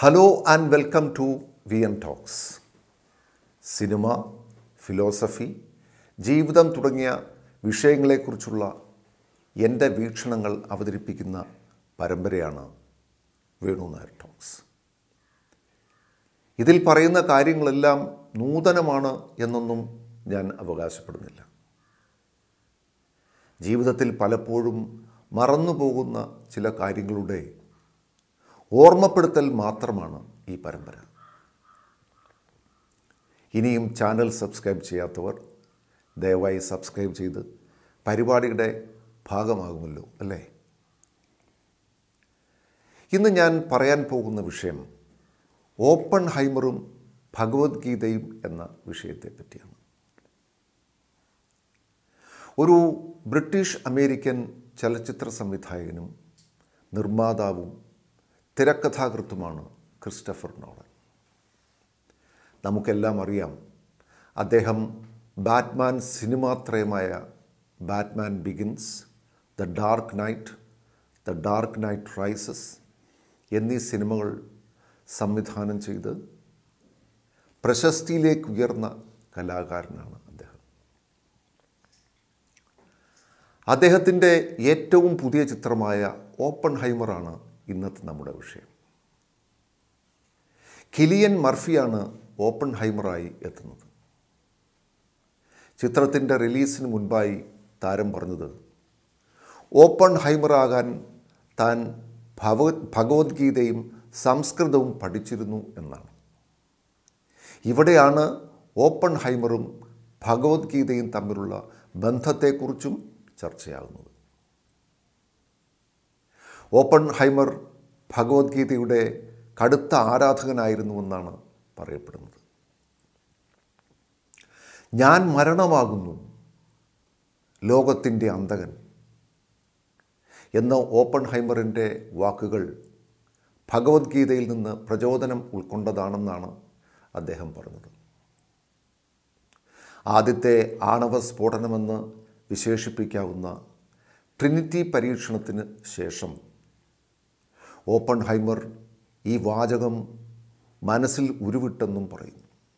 hello and welcome to V N talks cinema philosophy ജീവിതം തുടങ്ങിയ വിഷയങ്ങളെക്കുറിച്ചുള്ള എൻ്റെ വീക്ഷണങ്ങൾ അവതരിപ്പിക്കുന്ന പരമ്പരയാണ് വേണു നായർ ടോക്സ് ഇതിൽ പറയുന്ന കാര്യങ്ങളെല്ലാം നൂതനമാണ് എന്നൊന്നും ഞാൻ അവകാശപ്പെടുന്നില്ല ജീവിതത്തിൽ പലപ്പോഴും മറന്നുപോകുന്ന ചില കാര്യങ്ങളുടെ ഓർമ്മപ്പെടുത്തൽ മാത്രമാണ് ഈ പരമ്പര ഇനിയും ചാനൽ സബ്സ്ക്രൈബ് ചെയ്യാത്തവർ ദയവായി സബ്സ്ക്രൈബ് ചെയ്ത് പരിപാടിയുടെ ഭാഗമാകുമല്ലോ അല്ലേ ഇന്ന് ഞാൻ പറയാൻ പോകുന്ന വിഷയം ഓപ്പൺ ഹൈമറും ഭഗവത്ഗീതയും എന്ന വിഷയത്തെ പറ്റിയാണ് ഒരു ബ്രിട്ടീഷ് അമേരിക്കൻ ചലച്ചിത്ര സംവിധായകനും നിർമ്മാതാവും തിരക്കഥാകൃത്തുമാണ് ക്രിസ്റ്റഫർ നോളൻ നമുക്കെല്ലാം അറിയാം അദ്ദേഹം ബാറ്റ്മാൻ സിനിമാത്രയമായ Batman Begins the Dark Knight the Dark Knight Rises എന്നീ സിനിമകൾ സംവിധാനം ചെയ്ത് പ്രശസ്തിയിലേക്ക് ഉയർന്ന കലാകാരനാണ് അദ്ദേഹം അദ്ദേഹത്തിൻ്റെ ഏറ്റവും പുതിയ ചിത്രമായ ഓപ്പൺ ഹൈമറാണ് ഇന്നത്തെ നമ്മുടെ വിഷയം കിലിയൻ മർഫിയാണ് ഓപ്പൺ ഹൈമറായി എത്തുന്നത് ചിത്രത്തിൻ്റെ റിലീസിന് മുൻപായി താരം പറഞ്ഞത് ഓപ്പൺ ഹൈമറാകാൻ താൻ ഭഗവ ഭഗവത്ഗീതയും സംസ്കൃതവും പഠിച്ചിരുന്നു എന്നാണ് ഇവിടെയാണ് ഓപ്പൺ ഹൈമറും ഭഗവത്ഗീതയും തമ്മിലുള്ള ബന്ധത്തെക്കുറിച്ചും ചർച്ചയാകുന്നത് ഓപ്പൺ ഹൈമർ ഭഗവത്ഗീതയുടെ കടുത്ത ആരാധകനായിരുന്നുവെന്നാണ് പറയപ്പെടുന്നത് ഞാൻ മരണമാകുന്നു ലോകത്തിൻ്റെ അന്തകൻ എന്ന ഓപ്പൺ ഹൈമറിൻ്റെ വാക്കുകൾ ഭഗവത്ഗീതയിൽ നിന്ന് പ്രചോദനം ഉൾക്കൊണ്ടതാണെന്നാണ് അദ്ദേഹം പറഞ്ഞത് ആദ്യത്തെ ആണവ സ്ഫോടനമെന്ന് വിശേഷിപ്പിക്കാവുന്ന ട്രിനിറ്റി പരീക്ഷണത്തിന് ശേഷം ഓപ്പൺ ഹൈമർ ഈ വാചകം മനസ്സിൽ ഉരുവിട്ടെന്നും പറയുന്നു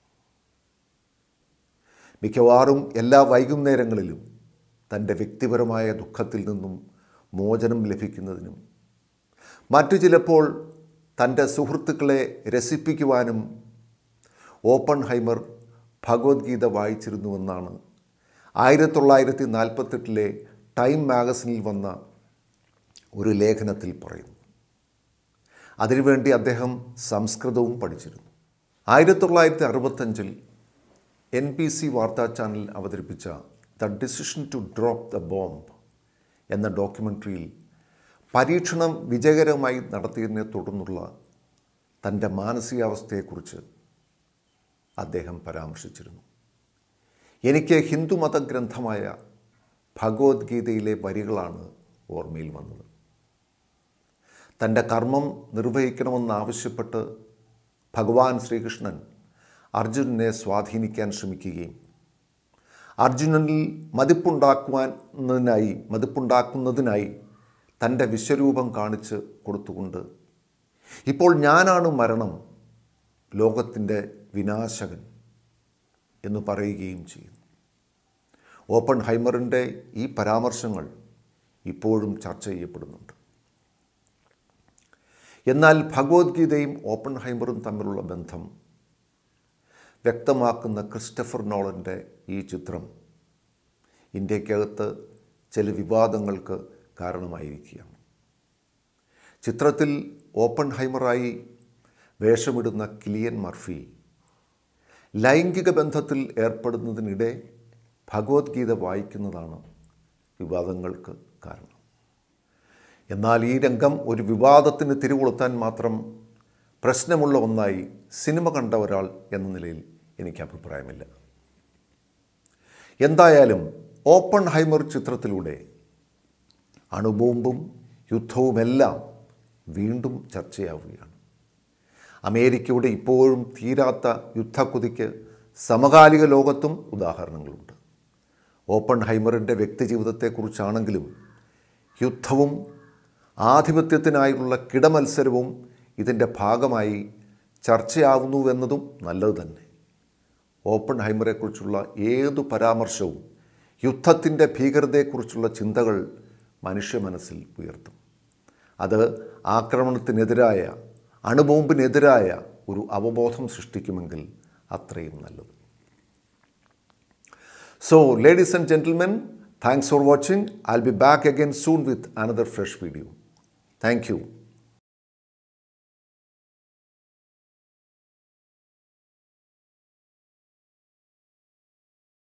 മിക്കവാറും എല്ലാ വൈകുന്നേരങ്ങളിലും തൻ്റെ വ്യക്തിപരമായ ദുഃഖത്തിൽ നിന്നും മോചനം ലഭിക്കുന്നതിനും മറ്റു ചിലപ്പോൾ തൻ്റെ സുഹൃത്തുക്കളെ രസിപ്പിക്കുവാനും ഓപ്പൺ ഹൈമർ ഭഗവത്ഗീത വായിച്ചിരുന്നുവെന്നാണ് ആയിരത്തി തൊള്ളായിരത്തി നാൽപ്പത്തെട്ടിലെ ടൈം മാഗസിനിൽ വന്ന ഒരു ലേഖനത്തിൽ പറയുന്നു അതിനുവേണ്ടി അദ്ദേഹം സംസ്കൃതവും പഠിച്ചിരുന്നു ആയിരത്തി തൊള്ളായിരത്തി അറുപത്തഞ്ചിൽ എൻ പി സി വാർത്താ ചാനൽ അവതരിപ്പിച്ച the decision to drop the bomb എന്ന ഡോക്യുമെൻ്ററിയിൽ പരീക്ഷണം വിജയകരമായി നടത്തിയതിനെ തുടർന്നുള്ള തൻ്റെ മാനസികാവസ്ഥയെക്കുറിച്ച് അദ്ദേഹം പരാമർശിച്ചിരുന്നു എനിക്ക് ഹിന്ദുമത ഗ്രന്ഥമായ ഭഗവത്ഗീതയിലെ വരികളാണ് ഓർമ്മയിൽ വന്നത് തൻ്റെ കർമ്മം നിർവഹിക്കണമെന്നാവശ്യപ്പെട്ട് ഭഗവാൻ ശ്രീകൃഷ്ണൻ അർജുനനെ സ്വാധീനിക്കാൻ ശ്രമിക്കുകയും അർജുനനിൽ മതിപ്പുണ്ടാക്കുവാനതിനായി മതിപ്പുണ്ടാക്കുന്നതിനായി തൻ്റെ വിശ്വരൂപം കാണിച്ച് കൊടുത്തുകൊണ്ട് ഇപ്പോൾ ഞാനാണ് മരണം ലോകത്തിൻ്റെ വിനാശകൻ എന്ന് പറയുകയും ചെയ്യുന്നു ഓപ്പൺ ഹൈമറിൻ്റെ ഈ പരാമർശങ്ങൾ ഇപ്പോഴും ചർച്ച ചെയ്യപ്പെടുന്നുണ്ട് എന്നാൽ ഭഗവത്ഗീതയും ഓപ്പൺ ഹൈമറും തമ്മിലുള്ള ബന്ധം വ്യക്തമാക്കുന്ന ക്രിസ്റ്റഫർ നോളൻ്റെ ഈ ചിത്രം ഇന്ത്യക്കകത്ത് ചില വിവാദങ്ങൾക്ക് കാരണമായിരിക്കുകയാണ് ചിത്രത്തിൽ ഓപ്പൺ ഹൈമറായി വേഷമിടുന്ന കിലിയൻ മർഫി ലൈംഗിക ബന്ധത്തിൽ ഏർപ്പെടുന്നതിനിടെ ഭഗവത്ഗീത വായിക്കുന്നതാണ് വിവാദങ്ങൾക്ക് കാരണം എന്നാൽ ഈ രംഗം ഒരു വിവാദത്തിന് തിരികൊളുത്താൻ മാത്രം പ്രശ്നമുള്ള ഒന്നായി സിനിമ കണ്ട ഒരാൾ എന്ന നിലയിൽ എനിക്ക് അഭിപ്രായമില്ല എന്തായാലും ഓപ്പൺ ഹൈമർ ചിത്രത്തിലൂടെ അണുബോംബും യുദ്ധവുമെല്ലാം വീണ്ടും ചർച്ചയാവുകയാണ് അമേരിക്കയുടെ ഇപ്പോഴും തീരാത്ത യുദ്ധക്കുതിക്ക് സമകാലിക ലോകത്തും ഉദാഹരണങ്ങളുണ്ട് ഓപ്പൺ ഹൈമറിൻ്റെ വ്യക്തിജീവിതത്തെക്കുറിച്ചാണെങ്കിലും യുദ്ധവും ആധിപത്യത്തിനായുള്ള കിടമത്സരവും ഇതിൻ്റെ ഭാഗമായി ചർച്ചയാവുന്നുവെന്നതും നല്ലത് തന്നെ ഓപ്പൺ ഹൈമറെക്കുറിച്ചുള്ള ഏതു പരാമർശവും യുദ്ധത്തിൻ്റെ ഭീകരതയെക്കുറിച്ചുള്ള ചിന്തകൾ മനുഷ്യ മനസ്സിൽ ഉയർത്തും അത് ആക്രമണത്തിനെതിരായ അണുബോംബിനെതിരായ ഒരു അവബോധം സൃഷ്ടിക്കുമെങ്കിൽ അത്രയും നല്ലത് so ladies and gentlemen thanks for watching I be back again soon with another fresh video thank U